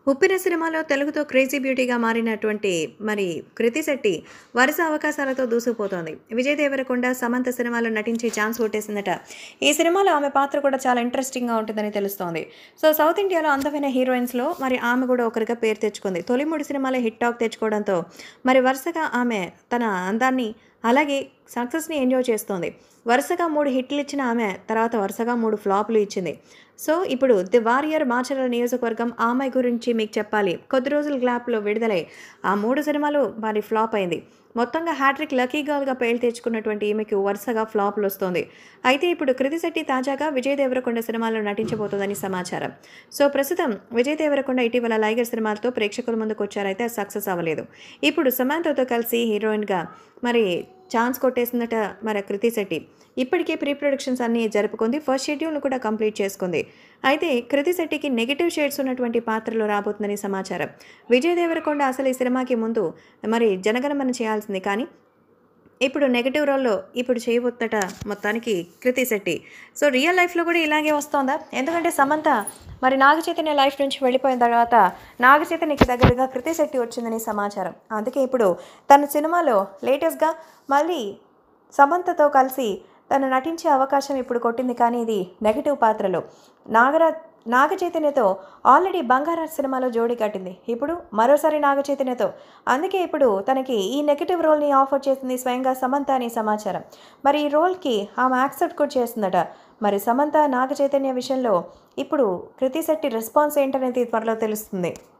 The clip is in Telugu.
ఉప్పిన సినిమాలో తెలుగుతో క్రేజీ బ్యూటీగా మారినటువంటి మరి కృతి శెట్టి వరుస అవకాశాలతో దూసుకుపోతోంది విజయ్ దేవరకొండ సమంత సినిమాలో నటించి ఛాన్స్ కొట్టేసిందట ఈ సినిమాలో ఆమె పాత్ర కూడా చాలా ఇంట్రెస్టింగ్గా ఉంటుందని తెలుస్తోంది సో సౌత్ ఇండియాలో అందమైన హీరోయిన్స్లో మరి ఆమె కూడా ఒకరిగా పేరు తెచ్చుకుంది తొలి మూడు సినిమాలే హిట్ టాక్ తెచ్చుకోవడంతో మరి వరుసగా ఆమె తన అందాన్ని అలాగే సక్సెస్ని ఎంజాయ్ చేస్తోంది వరుసగా మూడు హిట్లు ఇచ్చిన ఆమె తర్వాత వరుసగా మూడు ఫ్లాప్లు ఇచ్చింది సో ఇప్పుడు ది వారియర్ మాచర్ల నియోజకవర్గం ఆమె గురించి మీకు చెప్పాలి కొద్ది రోజుల గ్లాప్లో విడుదలై ఆ మూడు సినిమాలు మరి ఫ్లాప్ అయింది మొత్తంగా హ్యాట్రిక్ లక్కీ గర్ల్గా పేరు తెచ్చుకున్నటువంటి ఈమెకి వరుసగా ఫ్లాప్లు వస్తోంది అయితే ఇప్పుడు కృతి శెట్టి తాజాగా విజయ్ దేవరకొండ సినిమాలో నటించబోతోందని సమాచారం సో ప్రస్తుతం విజయ్ దేవరకొండ ఇటీవల లైగర్ సినిమాలతో ప్రేక్షకుల ముందుకు వచ్చారైతే సక్సెస్ అవ్వలేదు ఇప్పుడు సమాంతతో కలిసి హీరోయిన్గా మరి ఛాన్స్ కొట్టేసిందట మరి కృతి శెట్టి ఇప్పటికే ప్రీ ప్రొడక్షన్స్ అన్నీ జరుపుకుంది ఫస్ట్ షెడ్యూల్ను కూడా కంప్లీట్ చేసుకుంది అయితే కృతి శెట్టికి నెగిటివ్ షేడ్స్ ఉన్నటువంటి పాత్రలో రాబోతుందని సమాచారం విజయ్ దేవరకొండ అసలు ఈ సినిమాకి ముందు మరి జనగణమన చేయాల్సింది కానీ ఇప్పుడు నెగిటివ్ రోల్లో ఇప్పుడు చేయబోతున్నట మొత్తానికి కృతి శెట్టి సో రియల్ లైఫ్లో కూడా ఇలాగే వస్తోందా ఎందుకంటే సమంత మరి నాగ చైతన్య లైఫ్ నుంచి వెళ్ళిపోయిన తర్వాత నాగ చైతన్యకి దగ్గరగా కృతి శెట్టి వచ్చిందని సమాచారం అందుకే ఇప్పుడు తన సినిమాలో లేటెస్ట్గా మళ్ళీ సమంతతో కలిసి తను నటించే అవకాశం ఇప్పుడు కొట్టింది కానీ ఇది నెగటివ్ పాత్రలో నాగరా నాగ చైతన్యతో ఆల్రెడీ బంగారాజ్ సినిమాలో జోడీ కట్టింది ఇప్పుడు మరోసారి నాగ చైతన్యతో అందుకే ఇప్పుడు తనకి ఈ నెగటివ్ రోల్ని ఆఫర్ చేసింది స్వయంగా సమంత అని సమాచారం మరి ఈ రోల్కి ఆమె యాక్సెప్ట్ కూడా చేస్తుందట మరి సమంత నాగ చైతన్య విషయంలో ఇప్పుడు కృతి శెట్టి రెస్పాన్స్ ఏంటనేది త్వరలో తెలుస్తుంది